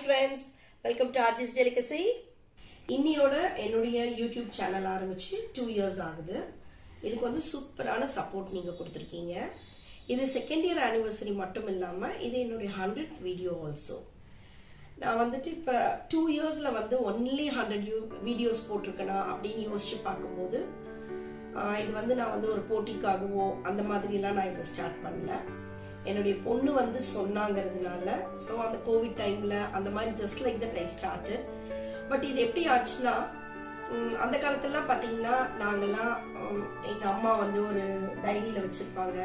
friends welcome to RG's delicacy இன்னியோட என்னுடைய YouTube channel ஆரம்பிச்சு டூ இயர்ஸ் ஆகுது இதுக்கு வந்து சூப்பரான சப்போர்ட் நீங்க கொடுத்துருக்கீங்க இது செகண்ட் இயர் ஆனிவர்சரி மட்டும் இல்லாம இது என்னுடைய ஹண்ட்ரட் வீடியோ ஆல்சோ நான் வந்துட்டு இப்போ டூ இயர்ஸில் வந்து ஒன்லி ஹண்ட்ரட் யூ வீடியோஸ் போட்டிருக்கேனா அப்படின்னு யோசிச்சு பார்க்கும்போது ஆஹ் இது வந்து நான் வந்து ஒரு போட்டிக்காகவோ அந்த மாதிரிலாம் நான் இதை ஸ்டார்ட் பண்ணல என்னுடைய பொண்ணு வந்து சொன்னாங்கிறதுனால ஸோ அந்த கோவிட் டைமில் அந்த மாதிரி just like that I started but இது எப்படி ஆச்சுன்னா உம், அந்த காலத்துலலாம் பார்த்தீங்கன்னா நாங்கெல்லாம் எங்கள் அம்மா வந்து ஒரு டைரியில் வச்சுருப்பாங்க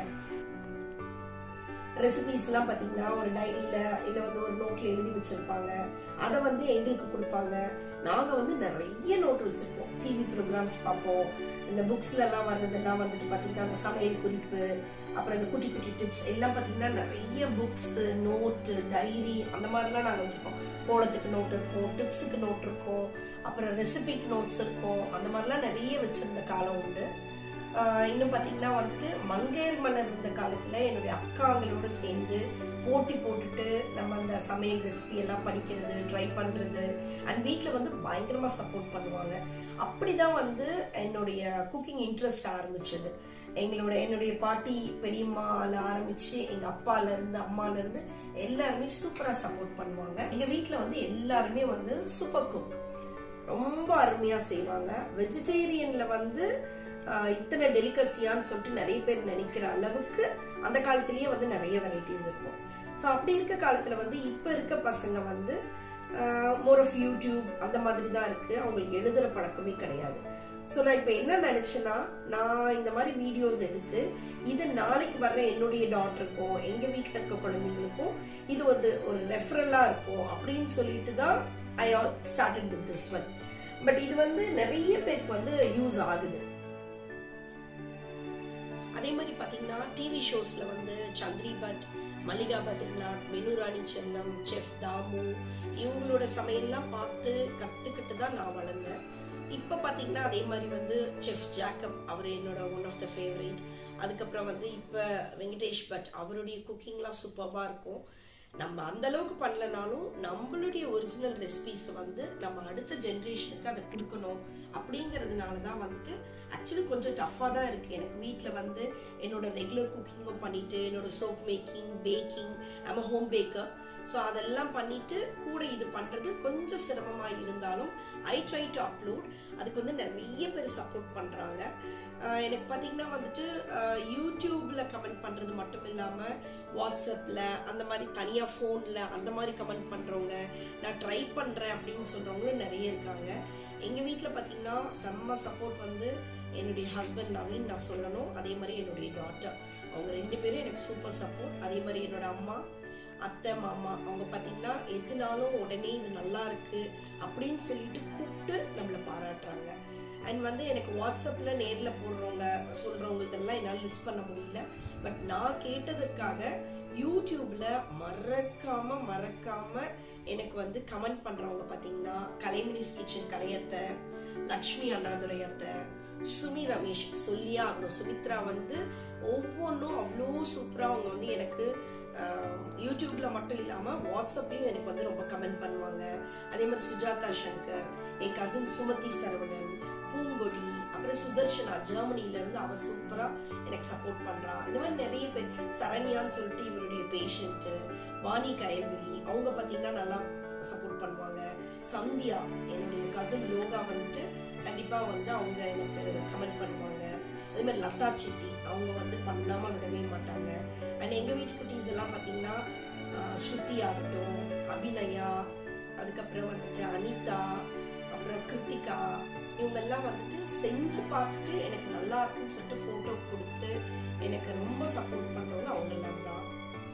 ரெசிபிஸ் எல்லாம் பாத்தீங்கன்னா ஒரு டைரியில இல்ல வந்து ஒரு நோட்ல எழுதி வச்சிருப்பாங்க அதை வந்து எங்களுக்கு கொடுப்பாங்க நாங்க வந்து நிறைய நோட் வச்சிருப்போம் டிவி ப்ரோக்ராம்ஸ் பார்ப்போம் இந்த புக்ஸ்ல எல்லாம் வர்றதெல்லாம் வந்துட்டு பாத்தீங்கன்னா அந்த சமையல் குறிப்பு அப்புறம் இந்த குட்டி குட்டி டிப்ஸ் எல்லாம் பாத்தீங்கன்னா நிறைய புக்ஸ் நோட் டைரி அந்த மாதிரிலாம் நாங்க வச்சிருப்போம் கோலத்துக்கு நோட் இருக்கும் டிப்ஸுக்கு நோட் இருக்கும் அப்புறம் ரெசிபிக்கு நோட்ஸ் இருக்கும் அந்த மாதிரிலாம் நிறைய வச்சிருந்த காலம் உண்டு ஆஹ் இன்னும் பாத்தீங்கன்னா வந்துட்டு மங்கையர் மன்னர் இருந்த காலத்துல என்னுடைய அக்காங்களோட சேர்ந்து போட்டி போட்டுட்டு நம்ம அந்த சமையல் ரெசிபி எல்லாம் படிக்கிறது ட்ரை பண்றது அண்ட் வீட்ல வந்து பயங்கரமா சப்போர்ட் பண்ணுவாங்க அப்படிதான் வந்து என்னுடைய குக்கிங் இன்ட்ரெஸ்ட் ஆரம்பிச்சது எங்களோட என்னுடைய பாட்டி பெரியம்மால ஆரம்பிச்சு எங்க அப்பால இருந்து அம்மால இருந்து எல்லாருமே சூப்பரா சப்போர்ட் பண்ணுவாங்க எங்க வீட்ல வந்து எல்லாருமே வந்து சூப்பர் குக் ரொம்ப அருமையா செய்வாங்க வெஜிடேரியன்ல வந்து ஆஹ், இத்தனை டெலிகசியான்னு சொல்லிட்டு நிறைய பேர் நினைக்கிற அளவுக்கு அந்த காலத்திலேயே வந்து நிறைய வெரைட்டிஸ் இருக்கும் ஸோ அப்படி இருக்க காலத்துல வந்து இப்ப இருக்க பசங்க வந்து மோர் ஆஃப் யூடியூப் அந்த மாதிரி தான் இருக்கு அவங்களுக்கு எழுதுற பழக்கமே கிடையாது ஸோ நான் இப்போ என்ன நினைச்சேன்னா நான் இந்த மாதிரி வீடியோஸ் எடுத்து இது நாளைக்கு வர்ற என்னுடைய டாட்டருக்கும் எங்க வீட்டில் இருக்க குழந்தைங்களுக்கும் இது வந்து ஒரு ரெஃபரலா இருக்கும் அப்படின்னு சொல்லிட்டு தான் I all started with this one but இது வந்து நிறைய பேருக்கு வந்து யூஸ் ஆகுது அதே மாதிரி பாத்தீங்கன்னா டிவி ஷோஸ்ல வந்து சந்திரி பட் மல்லிகா பத்ரிநாத் மெனுராணி செல்லம் செஃப் தாமு இவங்களோட சமையல்லாம் பார்த்து கத்துக்கிட்டு தான் நான் வளர்ந்தேன் இப்ப பாத்தீங்கன்னா அதே மாதிரி வந்து செஃப் ஜாக்கப் அவர் என்னோட ஒன் ஆஃப் த ஃபேவரட் அதுக்கப்புறம் வந்து இப்ப வெங்கடேஷ் பட் அவருடைய குக்கிங்லாம் சூப்பர்பா இருக்கும் நம்ம அந்த அளவுக்கு பண்ணலனாலும் நம்மளுடைய ஒரிஜினல் ரெசிபிஸ் வந்து நம்ம அடுத்த ஜென்ரேஷனுக்கு அதை கொடுக்கணும் அப்படிங்கிறதுனால தான் வந்துட்டு ஆக்சுவலி கொஞ்சம் டஃப்பாக தான் இருக்கு எனக்கு வீட்டில் வந்து என்னோட ரெகுலர் குக்கிங்கும் பண்ணிட்டு என்னோட சோப் மேக்கிங் பேக்கிங் நம்ம ஹோம் பேக்கர் ஸோ அதெல்லாம் பண்ணிட்டு கூட இது பண்றது கொஞ்சம் சிரமமா இருந்தாலும் ஐ ட்ரை டு அப்லோட் அதுக்கு வந்து நிறைய பேர் சப்போர்ட் பண்றாங்க ஆஹ் எனக்கு பாத்தீங்கன்னா வந்துட்டு ஆஹ் யூடியூப்ல கமெண்ட் பண்றது மட்டும் இல்லாம வாட்ஸ்அப்ல அந்த மாதிரி தனியா போன்ல அந்த மாதிரி கமெண்ட் பண்றவங்க நான் ட்ரை பண்றேன் அப்படின்னு சொல்றவங்களும் நிறைய இருக்காங்க எங்க வீட்ல பாத்தீங்கன்னா செம்ம சப்போர்ட் வந்து என்னுடைய ஹஸ்பண்ட் நவீன் நான் சொல்லணும் அதே மாதிரி என்னுடைய டாட்டர் அவங்க ரெண்டு பேரும் எனக்கு சூப்பர் சப்போர்ட் அதே மாதிரி என்னோட அம்மா அத்தை மாமா அவங்க பாத்தீங்கன்னா எதுனாலும் உடனே இது நல்லா இருக்கு அப்படின்னு சொல்லிட்டு கூப்பிட்டு நம்மள பாராட்டுறாங்க அண்ட் வந்து எனக்கு வாட்ஸ்அப்ல நேர்ல போடுறவங்க சொல்றவங்க இதெல்லாம் என்னால் லிஸ்ட் பண்ண முடியல பட் நான் கேட்டதுக்காக யூடியூப்ல மறக்காம மறக்காம எனக்கு வந்து கமெண்ட் பண்றவங்க பாத்தீங்கன்னா கலைமினிஸ் கிச்சன் கலையத்தை லக்ஷ்மி அண்ணாதுரை அத்தை சுமி ரமேஷ் சொல்லியே ஆகணும் சுமித்ரா வந்து ஒவ்வொன்றும் அவ்வளோ சூப்பரா அவங்க வந்து எனக்கு ஆஹ், யூடியூப்ல மட்டும் இல்லாம வாட்ஸ்அப்லயும் எனக்கு வந்து ரொம்ப கமெண்ட் பண்ணுவாங்க அதே மாதிரி சுஜாதா சங்கர் என் கசின் சுமதி சரவணன் பூங்கொடி அப்புறம் சுதர்ஷனா ஜெர்மனில இருந்து அவ சூப்பரா எனக்கு சப்போர்ட் பண்றா இந்த மாதிரி நிறைய பேர் சரண்யான்னு சொல்லிட்டு இவருடைய பேஷண்ட் வாணி கயல்விழி அவங்க பாத்தீங்கன்னா நல்லா சப்போர்ட் பண்ணுவாங்க சந்தியா என்னுடைய கசின் யோகா வந்துட்டு கண்டிப்பா வந்து அவங்க எனக்கு கமெண்ட் பண்ணுவாங்க அதே மாதிரி லதா சித்தி அவங்க வந்து பண்ணாம விடவே மாட்டாங்க அண்ட் எங்க வீட்டு குட்டீஸ் எல்லாம் பாத்தீங்கன்னா ஆஹ், ஸ்ருதி ஆகட்டும் அபிநயா அதுக்கப்புறம் வந்துட்டு அனிதா அப்புறம் கிருத்திகா இவங்க எல்லாம் வந்துட்டு செஞ்சு பார்த்துட்டு எனக்கு நல்லா இருக்குன்னு சொல்லிட்டு போட்டோ கொடுத்து எனக்கு ரொம்ப சப்போர்ட் பண்றவங்க அவங்க எல்லாம் தான்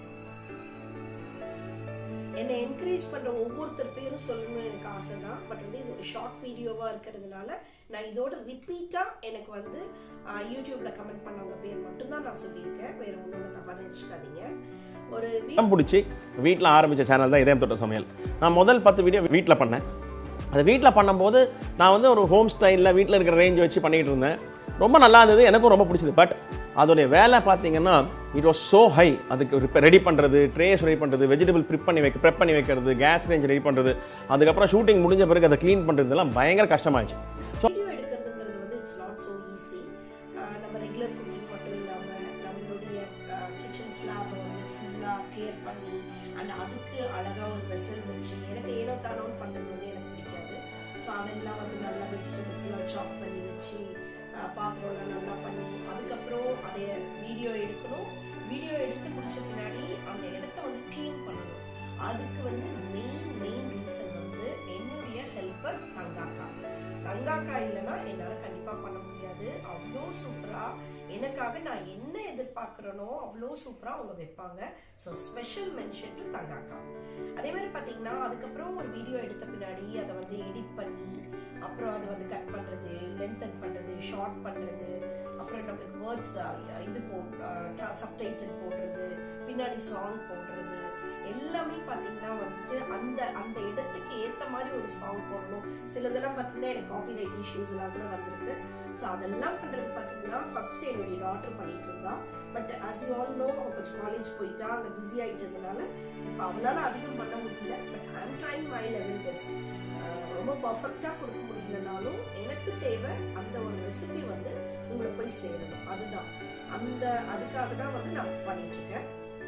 என்னை என்கரேஜ் பண்ற ஒவ்வொருத்தர் பேரும் சொல்லணும்னு எனக்கு ஆசை தான் பட் வந்து இது ஒரு ஷார்ட் வீடியோவா இருக்கிறதுனால நான் இதோட ரிப்பீட்டா எனக்கு வந்து ஆஹ், யூடியூப்ல கமெண்ட் பண்ணவங்க பேர் மட்டும்தான் நான் சொல்லியிருக்கேன் வேற ஒன்றும் தப்பா நினைச்சுக்காதீங்க ஒரு வீ- இடம் பிடிச்சி வீட்டில் ஆரம்பித்த சேனல் தான் இதயம் தொட்ட சமையல் நான் முதல் பத்து வீடியோ வீட்டில் பண்ணேன் அது வீட்டில் பண்ணும்போது நான் வந்து ஒரு ஹோம் ஸ்டைலில் வீட்டில் இருக்கிற ரேஞ்ச் வச்சு பண்ணிகிட்டு இருந்தேன் ரொம்ப நல்லா இருந்தது எனக்கும் ரொம்ப பிடிச்சது பட் அதோடைய வேலை பார்த்தீங்கன்னா இட் வாஸ் ஸோ ஹை அதுக்கு ரெடி பண்ணுறது ட்ரேஸ் ரெடி பண்ணுறது வெஜிடபிள் ப்ரிப் பண்ணி வைக்க ப்ரெப் பண்ணி வைக்கிறது கேஸ் ரேஞ்ச் ரெடி பண்ணுறது அதுக்கப்புறம் ஷூட்டிங் முடிஞ்ச பிறகு அதை க்ளீன் பண்ணுறதுலாம் பயங்கர கஷ்டமாயிடுச்சு ஸோ வீடியோ எடுக்கிறதுங்கிறது வந்து இட்ஸ் நாட் ஸோ ஈஸி நம்ம ரெகுலர் குக்கிங் மட்டும் இல்லாமல் நம்மளுடைய கிச்சன் ஸ்லாபை வந்து ஃபுல்லாக கிளியர் பண்ணி அண்ட் அதுக்கு அழகாக ஒரு வெசல் வச்சு எனக்கு ஏனோ தானோன்னு பண்ணுறது வந்து எனக்கு பிடிக்காது ஸோ அதெல்லாம் வந்து நல்லா வெஜிடபிள்ஸ்லாம் சாப் பண்ணி வச்சு அஹ், பாத்திரம்லாம் நல்லா பண்ணி அதுக்கப்புறம் அதை வீடியோ எடுக்கணும் வீடியோ எடுத்து முடிச்ச பின்னாடி அந்த இடத்த வந்து க்ளீன் பண்ணணும் அதுக்கு வந்து மெயின் மெயின் ரீசன் வந்து என்னுடைய ஹெல்ப்பர் தங்காக்கா தங்காக்கா இல்லைன்னா என்னால் கண்டிப்பாக பண்ண முடியாது அவ்வளோ சூப்பராக எனக்காக நான் என்ன எதிர்பார்க்குறேனோ அவ்வளோ சூப்பராக அவங்க வைப்பாங்க ஸோ ஸ்பெஷல் மென்ஷன் டு தங்காக்கா அதே மாதிரி பார்த்தீங்கன்னா அதுக்கப்புறம் ஒரு வீடியோ எடுத்த பின்னாடி அதை வந்து எடிட் பண்ணி அப்புறம் அதை வந்து கட் பண்ணுறது லென்தன் பண்ணுறது ஷார்ட் பண்ணுறது அப்புறம் நம்மளுக்கு வேர்ட்ஸ் இது போட் சப்டைட்டில் போடுறது பின்னாடி சாங் போடுறது எல்லாமே பார்த்தீங்கன்னா வந்துட்டு அந்த அந்த இடத்துக்கு ஏற்ற மாதிரி ஒரு சாங் போடணும் சிலதெல்லாம் பார்த்தீங்கன்னா எனக்கு காப்பிரைட் இஷ்யூஸ் எல்லாம் கூட வந்திருக்கு ஸோ அதெல்லாம் பண்ணுறது பார்த்தீங்கன்னா ஃபர்ஸ்ட் என்னுடைய டாட்டர் பண்ணிட்டு இருந்தா but as you all know அவள் கொஞ்சம் காலேஜ் போயிட்டா அங்கே பிஸி ஆயிட்டதுனால இப்போ அவளால் அதிகம் பண்ண முடியல but I'm trying my level best ரொம்ப பர்ஃபெக்டாக கொடுக்க முடியலனாலும் எனக்கு தேவை அந்த ஒரு ரெசிபி வந்து உங்களை போய் சேரணும் அதுதான் அந்த அதுக்காக தான் வந்து நான் பண்ணிட்டு இருக்கேன்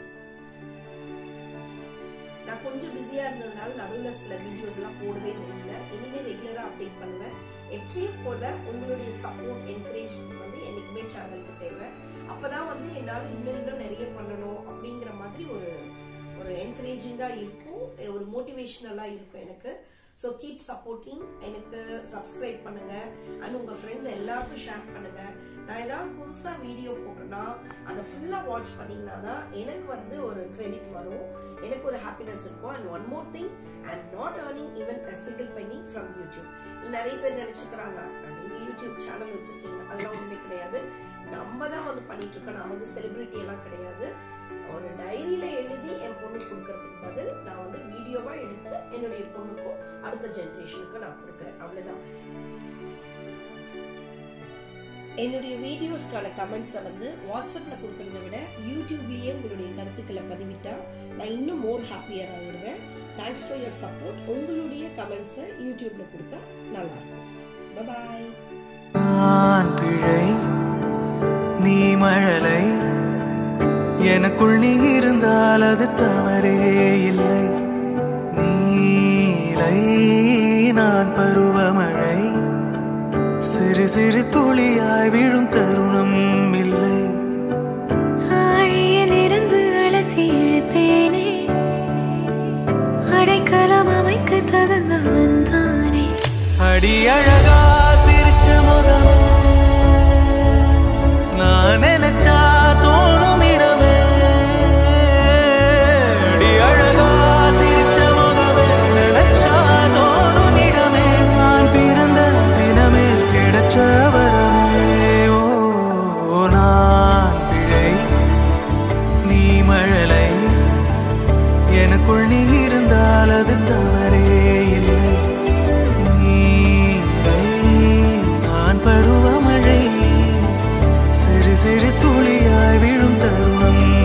நான் கொஞ்சம் பிஸியா இருந்ததுனால நடுவில் சில வீடியோஸ் எல்லாம் போடவே முடியல இனிமே ரெகுலரா அப்டேட் பண்ணுவேன் எப்பயும் போல உங்களுடைய சப்போர்ட் என்கரேஜ்மெண்ட் வந்து என்னைக்குமே சேனலுக்கு தேவை அப்பதான் வந்து என்னால இன்னும் இன்னும் நிறைய பண்ணணும் அப்படிங்கிற மாதிரி ஒரு ஒரு என்கரேஜிங்கா இருக்கும் ஒரு மோட்டிவேஷனலா இருக்கும் எனக்கு ஸோ கீப் சப்போர்ட்டிங் எனக்கு சப்ஸ்கிரைப் பண்ணுங்க அண்ட் உங்க ஃப்ரெண்ட்ஸ் எல்லாருக்கும் ஷேர் பண்ணுங்க நான் ஏதாவது புதுசா வீடியோ போட்டேன்னா அதை ஃபுல்லா வாட்ச் பண்ணீங்கன்னா தான் எனக்கு வந்து ஒரு கிரெடிட் வரும் எனக்கு ஒரு ஹாப்பினஸ் இருக்கும் and one more thing I am not earning even a single penny from YouTube நிறைய பேர் நினைச்சுக்கிறாங்க நீங்க யூடியூப் சேனல் வச்சிருக்கீங்க அதெல்லாம் உண்மை கிடையாது நம்ம தான் வந்து பண்ணிட்டு இருக்கோம் நான் வந்து செலிபிரிட்டி எல்லாம் கிடையாது ஒரு டைரியில எழுதி என் பொண்ணுக்கு கொடுக்கறதுக்கு பதில் நான் வந்து வீடியோவா எடுத்து என்னுடைய பொண்ணுக்கும் அடுத்த ஜெனரேஷனுக்கு நான் கொடுக்குறேன் அவ்வளவுதான் என்னுடைய வீடியோஸ்க்கான கமெண்ட்ஸை வந்து வாட்ஸ்அப்ல கொடுக்கறத விட யூடியூப்லயே உங்களுடைய கருத்துக்களை பதிவிட்டா நான் இன்னும் மோர் ஹாப்பியர் ஆகிடுவேன் தேங்க்ஸ் ஃபார் யுவர் சப்போர்ட் உங்களுடைய கமெண்ட்ஸை யூடியூப்ல கொடுத்தா நல்லா இருக்கும் பாய் நான் பிழை நீ மழலை எனக்குள் நீ இருந்தால் அது தவறே இல்லை நீலை நான் பருவமழை சிறு சிறு துளியாய் விழும் தருணம் இல்லை ஆழியிலிருந்து அலசி இழுத்தேனே அடைக்கலம் அமைக்க தகுந்தவன் தானே அடி அழகா சிரிச்ச முகமே நான் நினைச்சா தோணும் இடமே அடி அழகா சிரிச்ச முகமே நினைச்சா தோணும் இடமே நான் பிறந்த தினமே கிடைச்ச வரமே ஓ நான் பிழை நீ மழலை எனக்குள் நீ இருந்தால் அது தவறே இல்லை நீரை நான் பருவமழை சிறு சிறு துளியாய் விழும் தருணம்